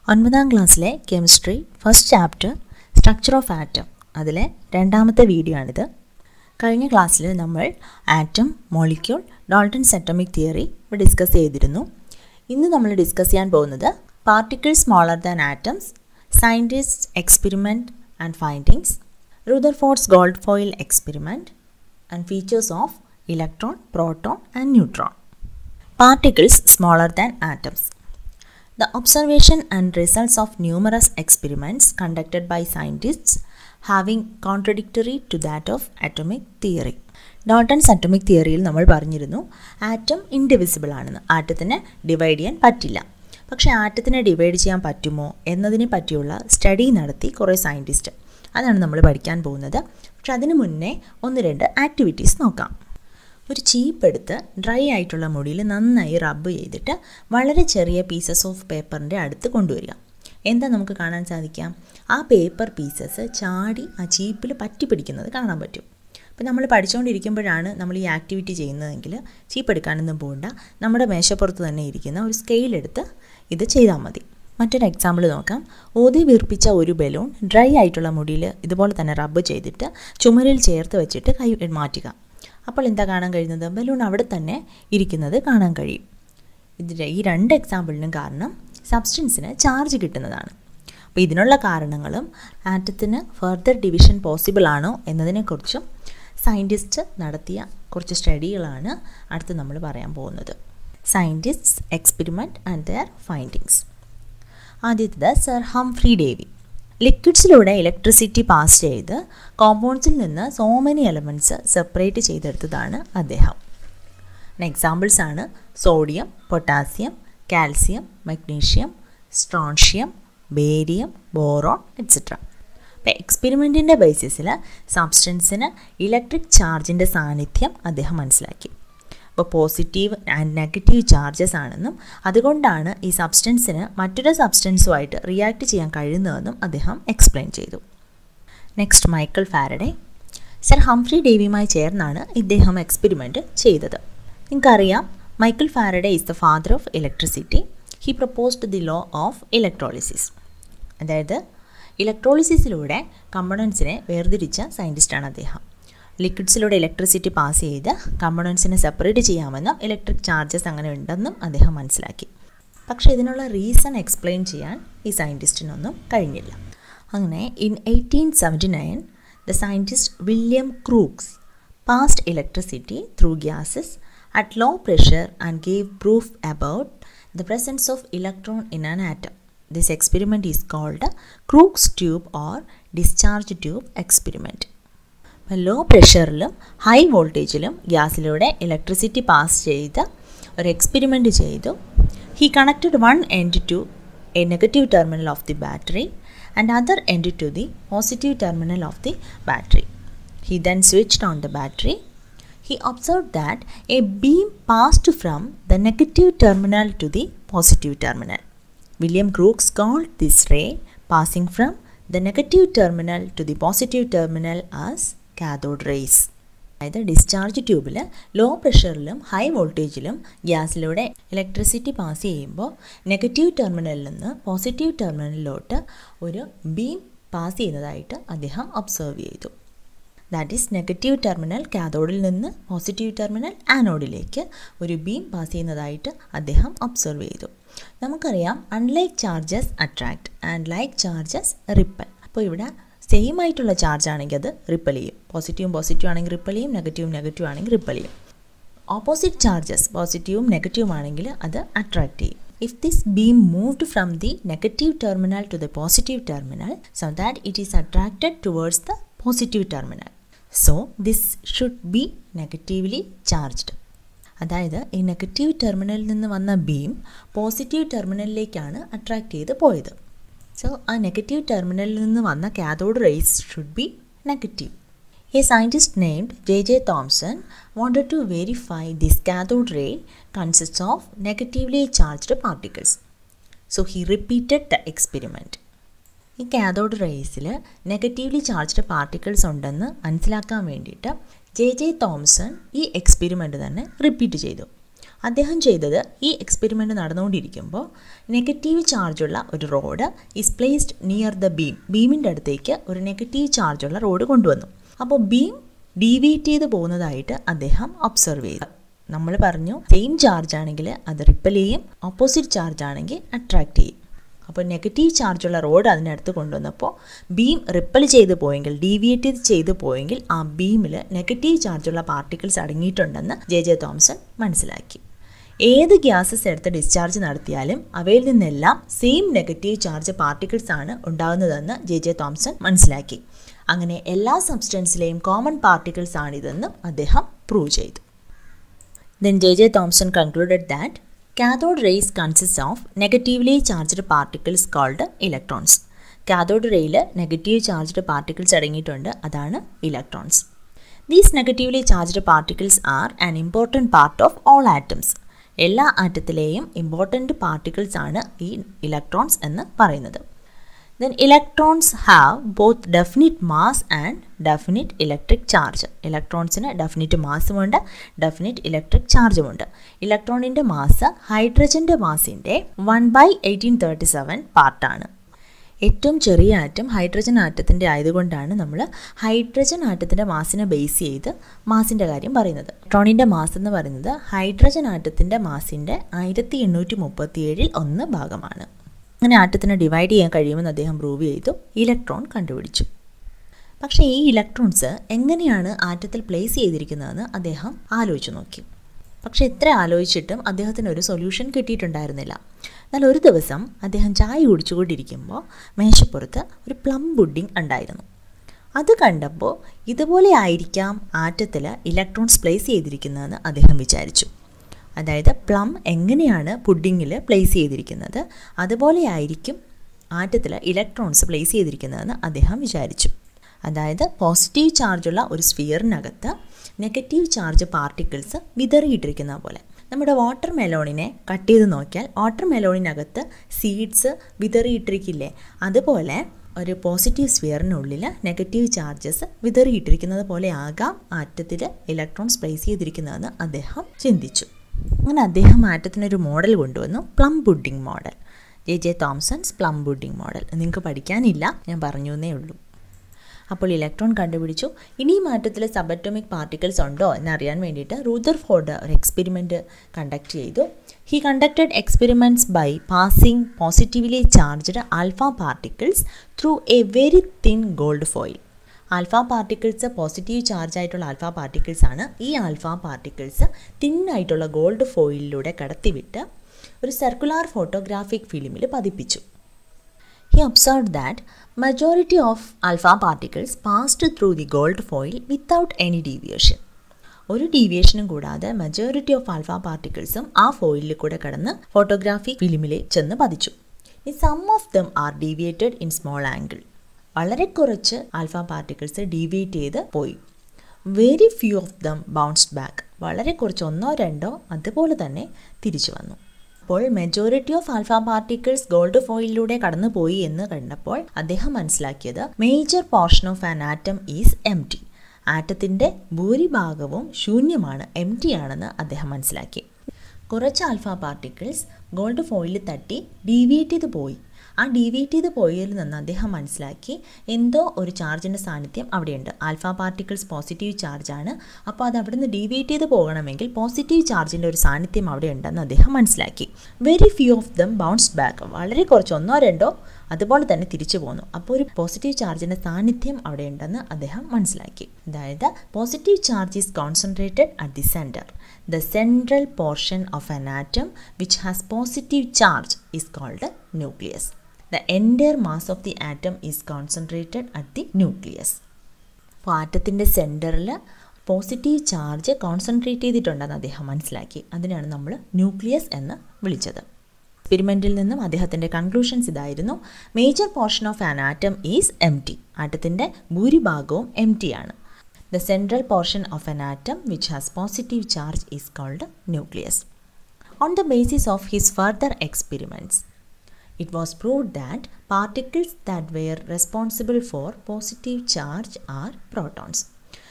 ഒൻപതാം ക്ലാസ്സിലെ chemistry first chapter structure of atom അതിലെ രണ്ടാമത്തെ വീഡിയോ ആണിത് കഴിഞ്ഞ ക്ലാസ്സിൽ നമ്മൾ atom molecule Dalton's atomic theory discuss ചെയ്തിരുന്നു ഇന്ന് നമ്മൾ ഡിസ്കസ് ചെയ്യാൻ പോകുന്നത് particle smaller than atoms scientist experiment and findings Rutherford's gold foil experiment and features of electron proton and neutron particles smaller than atoms The observation and results of numerous experiments conducted by scientists having contradictory to that of atomic theory. Dalton's atomic തിയറിയിൽ നമ്മൾ പറഞ്ഞിരുന്നു atom indivisible ആണെന്ന് ആറ്റത്തിനെ divide ചെയ്യാൻ പറ്റില്ല പക്ഷേ ആറ്റത്തിനെ divide ചെയ്യാൻ പറ്റുമോ എന്നതിനെ പറ്റിയുള്ള സ്റ്റഡി നടത്തി കുറേ സയൻറ്റിസ്റ്റ് അതാണ് നമ്മൾ പഠിക്കാൻ പോകുന്നത് പക്ഷെ അതിനു മുന്നേ ഒന്ന് രണ്ട് ആക്ടിവിറ്റീസ് നോക്കാം ഒരു ചീപ്പ് എടുത്ത് ഡ്രൈ ആയിട്ടുള്ള മുടിയിൽ നന്നായി റബ്ബ് ചെയ്തിട്ട് വളരെ ചെറിയ പീസസ് ഓഫ് പേപ്പറിൻ്റെ അടുത്ത് കൊണ്ടുവരിക എന്താ നമുക്ക് കാണാൻ സാധിക്കാം ആ പേപ്പർ പീസസ് ചാടി ആ ചീപ്പിൽ പറ്റി പിടിക്കുന്നത് കാണാൻ പറ്റും അപ്പോൾ നമ്മൾ പഠിച്ചുകൊണ്ടിരിക്കുമ്പോഴാണ് നമ്മൾ ഈ ആക്ടിവിറ്റി ചെയ്യുന്നതെങ്കിൽ ചീപ്പ് എടുക്കാനൊന്നും പോകണ്ട നമ്മുടെ മേശപ്പുറത്ത് തന്നെ ഇരിക്കുന്ന ഒരു സ്കെയിലെടുത്ത് ഇത് ചെയ്താൽ മതി മറ്റൊരു എക്സാമ്പിൾ നോക്കാം ഊതി വീർപ്പിച്ച ഒരു ബലൂൺ ഡ്രൈ ആയിട്ടുള്ള മുടിയിൽ ഇതുപോലെ തന്നെ റബ്ബ് ചെയ്തിട്ട് ചുമരിൽ ചേർത്ത് വെച്ചിട്ട് കൈ മാറ്റുക അപ്പോൾ എന്താ കാണാൻ കഴിയുന്നത് ബലൂൺ അവിടെ തന്നെ ഇരിക്കുന്നത് കാണാൻ കഴിയും ഇതിൻ്റെ ഈ രണ്ട് എക്സാമ്പിളിനും കാരണം സബ്സ്റ്റൻസിന് ചാർജ് കിട്ടുന്നതാണ് അപ്പോൾ ഇതിനുള്ള കാരണങ്ങളും ആറ്റത്തിന് ഫർദർ ഡിവിഷൻ പോസിബിൾ ആണോ എന്നതിനെക്കുറിച്ചും സയൻറ്റിസ്റ്റ് നടത്തിയ കുറച്ച് സ്റ്റഡികളാണ് അടുത്ത് നമ്മൾ പറയാൻ പോകുന്നത് scientists experiment and their findings ആദ്യത്തേത് സർ ഹംഫ്രി ഡേവി ലിക്വിഡ്സിലൂടെ ഇലക്ട്രിസിറ്റി പാസ് ചെയ്ത് കോമ്പൗണ്ട്സിൽ നിന്ന് സോ മെനി എലമെൻറ്റ്സ് സെപ്പറേറ്റ് ചെയ്തെടുത്തതാണ് അദ്ദേഹം എക്സാമ്പിൾസ് ആണ് sodium potassium calcium magnesium strontium barium boron etcetera അപ്പോൾ എക്സ്പെരിമെൻറ്റിൻ്റെ ബേസിസിൽ സബ്സ്റ്റൻസിന് ഇലക്ട്രിക് ചാർജിൻ്റെ സാന്നിധ്യം അദ്ദേഹം മനസ്സിലാക്കി അപ്പോൾ പോസിറ്റീവ് ആൻഡ് നെഗറ്റീവ് ചാർജസ് ആണെന്നും അതുകൊണ്ടാണ് ഈ സബ്സ്റ്റൻസിന് മറ്റൊരു സബ്സ്റ്റൻസുമായിട്ട് റിയാക്ട് ചെയ്യാൻ കഴിയുന്നതെന്നും അദ്ദേഹം എക്സ്പ്ലെയിൻ ചെയ്തു next Michael Faraday sir Humphry ഡേവിയുമായി ചേർന്നാണ് ഇദ്ദേഹം എക്സ്പെരിമെൻറ്റ് ചെയ്തത് നിങ്ങൾക്കറിയാം Michael Faraday is the father of electricity he proposed the law of electrolysis അതായത് ഇലക്ട്രോളിസിസിലൂടെ കമ്പണൻസിനെ വേർതിരിച്ച സയൻറ്റിസ്റ്റാണ് അദ്ദേഹം ലിക്വിഡ്സിലൂടെ ഇലക്ട്രിസിറ്റി പാസ് ചെയ്ത് കമ്പണൻസിനെ സെപ്പറേറ്റ് ചെയ്യാമെന്നും ഇലക്ട്രിക് ചാർജസ് അങ്ങനെ ഉണ്ടെന്നും അദ്ദേഹം മനസ്സിലാക്കി പക്ഷേ ഇതിനുള്ള റീസൺ എക്സ്പ്ലെയിൻ ചെയ്യാൻ ഈ സയൻറ്റിസ്റ്റിനൊന്നും കഴിഞ്ഞില്ല അങ്ങനെ in eighteen seventy nine the scientist William Crookes passed electricity through gases at low pressure and gave proof about the presence of electron in an atom this experiment is called Crookes tube or discharge tube experiment low പ്രഷറിലും high വോൾട്ടേജിലും ഗ്യാസിലൂടെ electricity pass ചെയ്ത് ഒരു experiment ചെയ്തു he connected one end to a negative terminal of the battery and other end to the positive terminal of the battery he then switched on the battery he observed that a beam passed from the negative terminal to the positive terminal. William Crookes called this ray passing from the negative terminal to the positive terminal as cathode rays അതായത് discharge ട്യൂബിൽ low പ്രഷറിലും high വോൾട്ടേജിലും ഗ്യാസിലൂടെ electricity pass ചെയ്യുമ്പോൾ negative ടെർമിനലിൽ നിന്ന് positive ടെർമിനലിലോട്ട് ഒരു beam pass ചെയ്യുന്നതായിട്ട് അദ്ദേഹം ഒബ്സർവ് ചെയ്തു ദാറ്റ് ഈസ് നെഗറ്റീവ് ടെർമിനൽ കാഥോഡിൽ നിന്ന് പോസിറ്റീവ് ടെർമിനൽ ആനോഡിലേക്ക് ഒരു ബീം പാസ് ചെയ്യുന്നതായിട്ട് അദ്ദേഹം ഒബ്സർവ് ചെയ്തു നമുക്കറിയാം unlike charges attract and like charges repel അപ്പോൾ ഇവിടെ സെയിം ആയിട്ടുള്ള ചാർജ് ആണെങ്കിൽ അത് റിപ്പൽ ചെയ്യും പോസിറ്റീവും പോസിറ്റീവ് ആണെങ്കിൽ റിപ്പൽ ചെയ്യും നെഗറ്റീവും നെഗറ്റീവ് ആണെങ്കിൽ റിപ്പൽ ചെയ്യും ഓപ്പോസിറ്റ് ചാർജസ് പോസിറ്റീവും നെഗറ്റീവും ആണെങ്കിൽ അത് അട്രാക്ട് ചെയ്യും if this beam moved from the negative terminal to the positive terminal so that it is attracted towards the positive terminal so this should be negatively charged അതായത് ഈ negative ടെർമിനലിൽ നിന്ന് വന്ന ബീം പോസിറ്റീവ് ടെർമിനലിലേക്കാണ് അട്രാക്ട് ചെയ്ത് പോയത് so ആ negative ടെർമിനലിൽ നിന്ന് വന്ന cathode rays should be negative A scientist named J.J. Thomson wanted to verify this cathode ray consists of negatively charged particles. So he repeated the experiment. ഈ cathode റേസിൽ negatively charged particles ഉണ്ടെന്ന് മനസ്സിലാക്കാൻ വേണ്ടിയിട്ട് J J Thomson ഈ experiment തന്നെ repeat ചെയ്തു അദ്ദേഹം ചെയ്തത് ഈ എക്സ്പെരിമെൻ്റ് നടന്നുകൊണ്ടിരിക്കുമ്പോൾ നെഗറ്റീവ് ചാർജുള്ള ഒരു rod is placed near the beam ബീമിൻ്റെ അടുത്തേക്ക് ഒരു നെഗറ്റീവ് ചാർജുള്ള റോഡ് കൊണ്ടുവന്നു അപ്പോൾ ബീം ഡീവിയേറ്റ് ചെയ്ത് പോകുന്നതായിട്ട് അദ്ദേഹം ഒബ്സർവ് ചെയ്തു നമ്മൾ പറഞ്ഞു സെയിം ചാർജ് ആണെങ്കിൽ അത് റിപ്പൽ ചെയ്യും ഓപ്പോസിറ്റ് ചാർജ് ആണെങ്കിൽ അട്രാക്റ്റ് ചെയ്യും അപ്പോൾ നെഗറ്റീവ് ചാർജുള്ള റോഡ് അതിനടുത്ത് കൊണ്ടുവന്നപ്പോൾ ബീം റിപ്പൽ ചെയ്ത് പോയെങ്കിൽ ഡീവിയേറ്റ് ചെയ്ത് പോയെങ്കിൽ ആ ബീമിൽ നെഗറ്റീവ് ചാർജുള്ള പാർട്ടിക്കിൾസ് അടങ്ങിയിട്ടുണ്ടെന്ന് ജെ ജെ തോംസൺ മനസ്സിലാക്കി ഏത് ഗ്യാസസ് എടുത്ത് ഡിസ്ചാർജ് നടത്തിയാലും അവയിൽ നിന്നെല്ലാം സെയിം നെഗറ്റീവ് ചാർജ് പാർട്ടിക്കിൾസ് ആണ് ഉണ്ടാകുന്നതെന്ന് ജെ ജെ തോംസൺ മനസ്സിലാക്കി അങ്ങനെ എല്ലാ സബ്സ്റ്റൻസിലെയും കോമൺ പാർട്ടിക്കിൾസ് ആണിതെന്നും അദ്ദേഹം പ്രൂവ് ചെയ്തു then J J Thomson concluded that cathode rays consist of negatively charged particles called electrons cathode റേയിൽ നെഗറ്റീവ് ചാർജ്ഡ് പാർട്ടിക്കിൾസ് അടങ്ങിയിട്ടുണ്ട് അതാണ് electrons these negatively charged particles are an important part of all atoms എല്ലാ ആറ്റത്തിലെയും important particles ആണ് ഈ electrons എന്ന് പറയുന്നത് then electrons have both definite mass and definite electric charge ഇലക്ട്രോൺസിന് ഡെഫിനിറ്റ് മാസുമുണ്ട് ഡെഫിനിറ്റ് ഇലക്ട്രിക് ചാർജുമുണ്ട് ഇലക്ട്രോണിൻ്റെ മാസ് ഹൈഡ്രജൻ്റെ മാസിൻ്റെ one by eighteen thirty seven പാർട്ടാണ് ഏറ്റവും ചെറിയ ആറ്റം ഹൈഡ്രജൻ ആറ്റത്തിൻ്റെ ആയതുകൊണ്ടാണ് നമ്മൾ ഹൈഡ്രജൻ ആറ്റത്തിൻ്റെ മാസിനെ ബേസ് ചെയ്ത് മാസിൻ്റെ കാര്യം പറയുന്നത് ഇലക്ട്രോണിൻ്റെ മാസ് എന്ന് പറയുന്നത് ഹൈഡ്രജൻ ആറ്റത്തിൻ്റെ മാസിൻ്റെ ആയിരത്തി എണ്ണൂറ്റി മുപ്പത്തിയേഴിൽ ഒന്ന് ഭാഗമാണ് അങ്ങനെ ആറ്റത്തിനെ ഡിവൈഡ് ചെയ്യാൻ കഴിയുമെന്ന് അദ്ദേഹം പ്രൂവ് ചെയ്തു ഇലക്ട്രോൺ കണ്ടുപിടിച്ചു പക്ഷേ ഈ ഇലക്ട്രോൺസ് എങ്ങനെയാണ് ആറ്റത്തിൽ പ്ലേസ് ചെയ്തിരിക്കുന്നതെന്ന് അദ്ദേഹം ആലോചിച്ചു നോക്കി പക്ഷെ ഇത്ര ആലോചിച്ചിട്ടും അദ്ദേഹത്തിന് ഒരു സൊല്യൂഷൻ കിട്ടിയിട്ടുണ്ടായിരുന്നില്ല എന്നാൽ ഒരു ദിവസം അദ്ദേഹം ചായ കുടിച്ചുകൊണ്ടിരിക്കുമ്പോൾ മേശപ്പുറത്ത് ഒരു പ്ലം പുഡിംഗ് ഉണ്ടായിരുന്നു അത് കണ്ടപ്പോൾ ഇതുപോലെ ആയിരിക്കാം ആറ്റത്തിൽ ഇലക്ട്രോൺസ് പ്ലേസ് ചെയ്തിരിക്കുന്നതെന്ന് അദ്ദേഹം വിചാരിച്ചു അതായത് പ്ലം എങ്ങനെയാണ് പുഡിങ്ങിൽ പ്ലേസ് ചെയ്തിരിക്കുന്നത് അതുപോലെ ആയിരിക്കും ആറ്റത്തിൽ ഇലക്ട്രോൺസ് പ്ലേസ് ചെയ്തിരിക്കുന്നതെന്ന് അദ്ദേഹം വിചാരിച്ചു അതായത് പോസിറ്റീവ് ചാർജുള്ള ഒരു സ്ഫിയറിനകത്ത് നെഗറ്റീവ് ചാർജ് പാർട്ടിക്കിൾസ് വിതറിയിട്ടിരിക്കുന്ന പോലെ നമ്മുടെ വാട്ടർ മെലോണിനെ കട്ട് ചെയ്ത് നോക്കിയാൽ വാട്ടർ മെലോണിനകത്ത് സീഡ്സ് വിതറിയിട്ടിരിക്കില്ലേ അതുപോലെ ഒരു പോസിറ്റീവ് സ്ഫിയറിനുള്ളിൽ നെഗറ്റീവ് ചാർജസ് വിതറിയിട്ടിരിക്കുന്നത് പോലെ ആകാം ആറ്റത്തിൽ ഇലക്ട്രോൺസ് പ്ലേസ് ചെയ്തിരിക്കുന്നതെന്ന് അദ്ദേഹം ചിന്തിച്ചു അങ്ങനെ അദ്ദേഹം ആറ്റത്തിനൊരു മോഡൽ കൊണ്ടുവന്നു plum pudding model J J Thomson's plum pudding model നിങ്ങൾക്ക് പഠിക്കാനില്ല ഞാൻ പറഞ്ഞു എന്നേ ഉള്ളൂ അപ്പോൾ ഇലക്ട്രോൺ കണ്ടുപിടിച്ചു ഇനി ഈ മാറ്റത്തിൽ സബറ്റോമിക് പാർട്ടിക്കിൾസ് ഉണ്ടോ എന്നറിയാൻ വേണ്ടിയിട്ട് റൂദർ ഫോർഡ് ഒരു എക്സ്പെരിമെൻറ്റ് കണ്ടക്ട് ചെയ്തു he conducted experiments by passing positively charged alpha particles through a very thin gold foil alpha particles positive charge ആയിട്ടുള്ള ആൽഫ പാർട്ടിക്കിൾസ് ആണ് ഈ ആൽഫ പാർട്ടിക്കിൾസ് തിന്നായിട്ടുള്ള ഗോൾഡ് ഫോയിലിലൂടെ കടത്തിവിട്ട് ഒരു സർക്കുലാർ ഫോട്ടോഗ്രാഫിക് ഫിലിമിൽ പതിപ്പിച്ചു He observed that majority of alpha particles passed through the gold foil without any deviation. ഒരു ഡീവിയേഷനും കൂടാതെ മെജോറിറ്റി ഓഫ് ആൽഫ പാർട്ടിക്കിൾസും ആ ഫോയിലിൽ കൂടെ കടന്ന് ഫോട്ടോഗ്രാഫിക് ഫിലിമിൽ ചെന്ന് പതിച്ചു ഈ some of them are deviated in small angle വളരെ കുറച്ച് ആൽഫ പാർട്ടിക്കിൾസ് ഡീവിയേറ്റ് ചെയ്ത് പോയി very few of them bounced back വളരെ കുറച്ച് ഒന്നോ രണ്ടോ അതുപോലെ തന്നെ തിരിച്ചു വന്നു അപ്പോൾ majority of alpha particles gold ഫോയിലൂടെ കടന്നുപോയി എന്ന് കണ്ടപ്പോൾ അദ്ദേഹം മനസ്സിലാക്കിയത് major portion of an atom is empty ആറ്റത്തിൻ്റെ ഭൂരിഭാഗവും ശൂന്യമാണ് എം ടി ആണെന്ന് അദ്ദേഹം മനസ്സിലാക്കി കുറച്ച് ആൽഫ പാർട്ടിക്കിൾസ് ഗോൾഡ് ഫോയിലിൽ തട്ടി ഡീവിയേറ്റ് ചെയ്ത് പോയി ആ ഡീവിയേറ്റ് ചെയ്ത് പോയതിൽ നിന്ന് അദ്ദേഹം മനസ്സിലാക്കി എന്തോ ഒരു ചാർജിൻ്റെ സാന്നിധ്യം അവിടെയുണ്ട് ആൽഫ പാർട്ടിക്കിൾസ് പോസിറ്റീവ് ചാർജാണ് അപ്പോൾ അത് അവിടെ നിന്ന് ഡീവിയേറ്റ് ചെയ്ത് പോകണമെങ്കിൽ പോസിറ്റീവ് ചാർജിൻ്റെ ഒരു സാന്നിധ്യം അവിടെ ഉണ്ടെന്ന് അദ്ദേഹം മനസ്സിലാക്കി very few of them bounce back വളരെ കുറച്ച് ഒന്നോ രണ്ടോ അതുപോലെ തന്നെ തിരിച്ചു പോന്നു അപ്പോൾ ഒരു പോസിറ്റീവ് ചാർജിൻ്റെ സാന്നിധ്യം അവിടെ ഉണ്ടെന്ന് അദ്ദേഹം മനസ്സിലാക്കി അതായത് positive charge is concentrated at the centre the central portion of an atom which has positive charge is called nucleus the entire mass of the atom is concentrated at the nucleus അപ്പോൾ ആറ്റത്തിൻ്റെ സെൻറ്ററിൽ positive charge concentrate ചെയ്തിട്ടുണ്ടെന്ന് അദ്ദേഹം മനസ്സിലാക്കി അതിനാണ് നമ്മൾ nucleus എന്ന് വിളിച്ചത് എക്സ്പെരിമെൻറ്റിൽ നിന്നും അദ്ദേഹത്തിൻ്റെ കൺക്ലൂഷൻസ് ഇതായിരുന്നു major portion of an atom is empty ആറ്റത്തിൻ്റെ ഭൂരിഭാഗവും എം ടി ആണ് the central portion of an atom which has positive charge is called nucleus on the basis of his further experiments it was proved that particles that were responsible for positive charge are protons.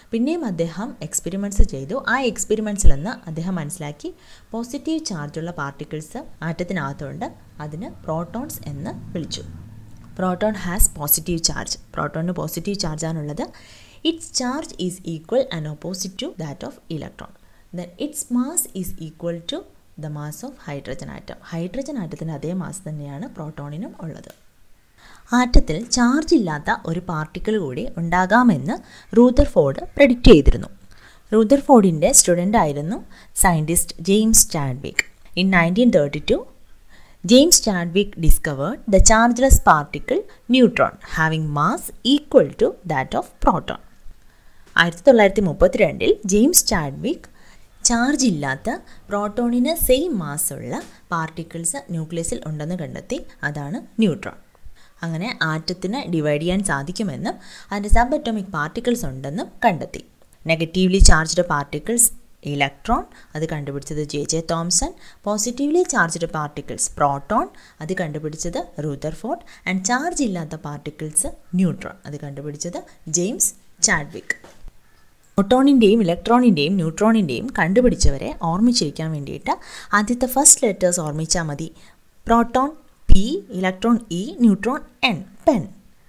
പിന്നെയും അദ്ദേഹം experiments ചെയ്തു ആ എക്സ്പെരിമെൻറ്റ്സിൽ നിന്ന് അദ്ദേഹം മനസ്സിലാക്കി positive ചാർജുള്ള particles ആറ്റത്തിനകത്തുണ്ട് അതിന് protons എന്ന് വിളിച്ചു പ്രോട്ടോൺ ഹാസ് പോസിറ്റീവ് ചാർജ് പ്രോട്ടോണിന് പോസിറ്റീവ് ചാർജാണുള്ളത് its charge is equal and opposite to that of electron then its mass is equal to the mass of hydrogen atom hydrogen ആറ്റത്തിൻ്റെ അതേ മാസ് തന്നെയാണ് പ്രോട്ടോണിനും ഉള്ളത് ആറ്റത്തിൽ ചാർജ് ഇല്ലാത്ത ഒരു പാർട്ടിക്കിൾ കൂടി ഉണ്ടാകാമെന്ന് റൂദർ ഫോർഡ് പ്രഡിക്റ്റ് ചെയ്തിരുന്നു റൂദർ ഫോർഡിൻ്റെ സ്റ്റുഡൻ്റ് ആയിരുന്നു scientist James Chadwick in nineteen thirty two James Chadwick discovered the chargeless particle neutron having mass equal to that of proton ആയിരത്തി തൊള്ളായിരത്തി മുപ്പത്തിരണ്ടിൽ ജെയിംസ് ചാഡ്വിക് ചാർജ് ഇല്ലാത്ത പ്രോട്ടോണിന് സെയിം മാസ്സുള്ള പാർട്ടിക്കിൾസ് ന്യൂക്ലിയസിൽ ഉണ്ടെന്ന് കണ്ടെത്തി അതാണ് ന്യൂട്രോൺ അങ്ങനെ ആറ്റത്തിന് ഡിവൈഡ് ചെയ്യാൻ സാധിക്കുമെന്നും അതിൻ്റെ സബ് അറ്റോമിക് പാർട്ടിക്കിൾസ് ഉണ്ടെന്നും കണ്ടെത്തി നെഗറ്റീവ്ലി ചാർജ്ഡ് പാർട്ടിക്കിൾസ് ഇലക്ട്രോൺ അത് കണ്ടുപിടിച്ചത് J J Thomson positively charged particles proton അത് കണ്ടുപിടിച്ചത് റൂദർഫോർഡ് ആൻഡ് ചാർജ് ഇല്ലാത്ത പാർട്ടിക്കിൾസ് ന്യൂട്രോൺ അത് കണ്ടുപിടിച്ചത് ജെയിംസ് ചാഡ്വിക് പ്രോട്ടോണിൻ്റെയും ഇലക്ട്രോണിൻ്റെയും ന്യൂട്രോണിൻ്റെയും കണ്ടുപിടിച്ചവരെ ഓർമ്മിച്ചിരിക്കാൻ വേണ്ടിയിട്ട് ആദ്യത്തെ ഫസ്റ്റ് ലെറ്റേഴ്സ് ഓർമ്മിച്ചാൽ മതി proton P electron E neutron N pen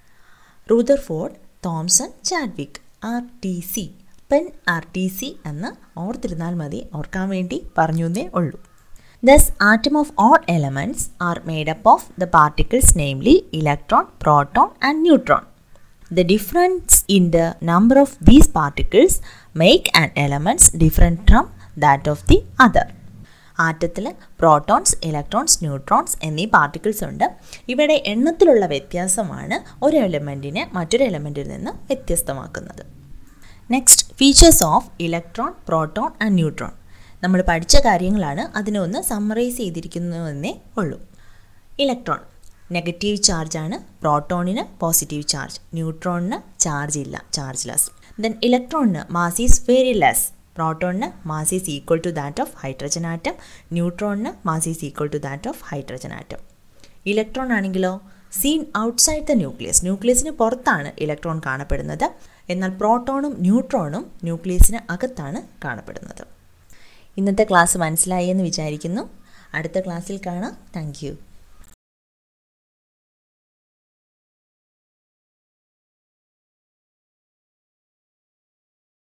Rutherford Thomson Chadwick R T C pen R T C എന്ന് ഓർത്തിരുന്നാൽ മതി ഓർക്കാൻ വേണ്ടി പറഞ്ഞു എന്നേ ഉള്ളൂ thus atom of all elements are made up of the particles namely electron proton and neutron The difference in the number of these particles make an elements different from that of the other. ആറ്റത്തിൽ protons electrons neutrons എന്നീ particles ഉണ്ട് ഇവയുടെ എണ്ണത്തിലുള്ള വ്യത്യാസമാണ് ഒരു എലമെൻറ്റിനെ മറ്റൊരു എലമെൻറ്റിൽ നിന്ന് വ്യത്യസ്തമാക്കുന്നത് next features of electron proton and neutron നമ്മൾ പഠിച്ച കാര്യങ്ങളാണ് അതിനെ ഒന്ന് സമ്മറൈസ് ചെയ്തിരിക്കുന്നതെന്നേ ഉള്ളൂ ഇലക്ട്രോൺ നെഗറ്റീവ് ചാർജാണ് പ്രോട്ടോണിന് പോസിറ്റീവ് ചാർജ് ന്യൂട്രോണിന് ചാർജ് ഇല്ല ചാർജ്ലെസ് ദെൻ ഇലക്ട്രോണിന് മാസ് ഈസ് വെരി ലെസ് പ്രോട്ടോണിന് mass is equal to that of hydrogen atom ന്യൂട്രോണിന് mass is equal to that of hydrogen atom electron ആണെങ്കിലോ സീൻ ഔട്ട്സൈഡ് ദ ന്യൂക്ലിയസ് ന്യൂക്ലിയസിന് പുറത്താണ് ഇലക്ട്രോൺ കാണപ്പെടുന്നത് എന്നാൽ പ്രോട്ടോണും ന്യൂട്രോണും ന്യൂക്ലിയസിന് അകത്താണ് കാണപ്പെടുന്നത് ഇന്നത്തെ ക്ലാസ് മനസ്സിലായി എന്ന് വിചാരിക്കുന്നു അടുത്ത ക്ലാസ്സിൽ കാണാം താങ്ക്